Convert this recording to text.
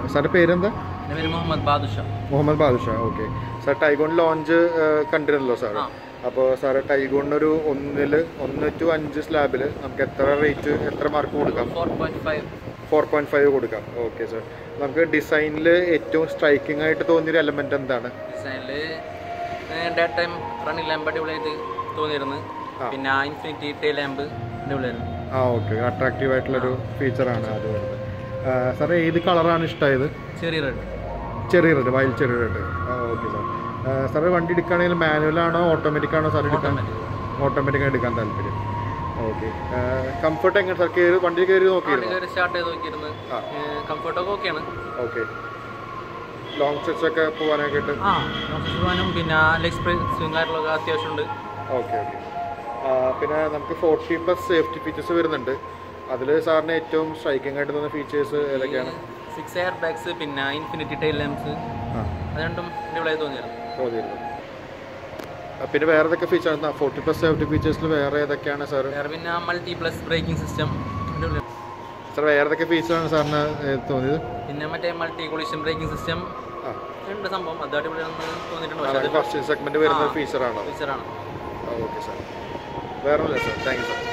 സാറിൻ്റെ പേരെന്താ എൻ്റെ പേര് Muhammad Badusha Muhammad Badusha okay sir Taigun launch കണ്ടിരുന്നല്ലോ സാർ ആ. അപ്പോൾ സാറ് ടൈഗോണിനൊരു ഒന്നിൽ ഒന്ന് ടു അഞ്ച് സ്ലാബിൽ നമുക്ക് എത്ര റേറ്റ് എത്ര മാർക്ക് കൊടുക്കാം four point five four point five കൊടുക്കാം ഓക്കെ സാർ നമുക്ക് ഡിസൈനിൽ ഏറ്റവും സ്ട്രൈക്കിംഗ് ആയിട്ട് തോന്നിയൊരു എലമെന്റ് എന്താണ് ഡിസൈനിൽ ഡേ ടൈം റണ്ണിങ് ലാമ്പ് അടിപൊളിയായിട്ട് തോന്നിയിരുന്നു ആ. പിന്നെ ഇൻഫിനിറ്റി ടേ ലാമ്പ് അടിപൊളിയായിരുന്നു ആ ഓക്കെ അട്രാക്റ്റീവ് ആയിട്ടുള്ളൊരു ഫീച്ചറാണ് അത് വരുന്നത് സാറേ ഏത് കളറാണ് ഇഷ്ടമായത് cherry red cherry red wild cherry red ആ ഓക്കെ സാർ സാറ് വണ്ടി എടുക്കുകയാണെങ്കിൽ മാനുവലാണോ ഓട്ടോമാറ്റിക് ആണോ സാർ എടുക്കാൻ ഓട്ടോമാറ്റിക് എടുക്കാൻ താല്പര്യം ഓക്കെ കംഫർട്ട് എങ്ങനെ സാർ കയറി വണ്ടി കയറി നോക്കിയിരുന്നു കയറി സ്റ്റാർട്ട് ചെയ്ത് നോക്കിയിരുന്നു ആ. കംഫർട്ടൊക്കെ ഓക്കെയാണ് ഓക്കെ ലോങ് സ്ട്രെച്ച് ഒക്കെ പോകാനൊക്കെ ആയിട്ട് ആ പോകാനും പിന്നെ ലെഗ് സ്വിംഗ് കാര്യങ്ങളൊക്കെ അത്യാവശ്യമുണ്ട് ഓക്കെ ഓക്കെ പിന്നെ നമുക്ക് ഫോർട്ടി പ്ലസ് സേഫ്റ്റി ഫീച്ചേഴ്സ് വരുന്നുണ്ട് അതിൽ സാറിന് ഏറ്റവും സ്ട്രൈക്കിംഗ് ആയിട്ട് തോന്നുന്ന ഫീച്ചേഴ്സ് ഏതൊക്കെയാണ് സിക്സ് എയർ ബാഗ്സ് പിന്നെ ഇൻഫിനിറ്റി ടൈൽ ലാംപ്സ് ആ അത് രണ്ടും അടിപൊളിയായി തോന്നിയിരുന്നു തോന്നിയിരുന്നു ആ, പിന്നെ വേറെ ഏതൊക്കെ ഫീച്ചേഴ്സ് ഫോർട്ടി പ്ലസ് സേഫ്റ്റി ഫീച്ചേഴ്സിൽ വേറെ ഏതൊക്കെയാണ് സാർ വേറെ പിന്നെ മൾട്ടി പ്ലസ് ബ്രേക്കിംഗ് സിസ്റ്റം അടിപൊളിയാണ് സാർ വേറെ ഏതൊക്കെ ഫീച്ചറാണ് സാറിന് ഏ, തോന്നിയത് പിന്നെ മറ്റേ മൾട്ടി കൊളിഷൻ ബ്രേക്കിംഗ് സിസ്റ്റം ആ ഉണ്ട് സംഭവം അത് അടിപൊളിയാണെന്ന് തോന്നിയിട്ടുണ്ട് പക്ഷേ അതാണ് ഫസ്റ്റ് സെഗ്മെന്റ് വരുന്ന ഫീച്ചറാണോ ഫീച്ചറാണ് ഓക്കെ സാർ വേറെ ഒന്നുമില്ല സാർ താങ്ക് യു സാർ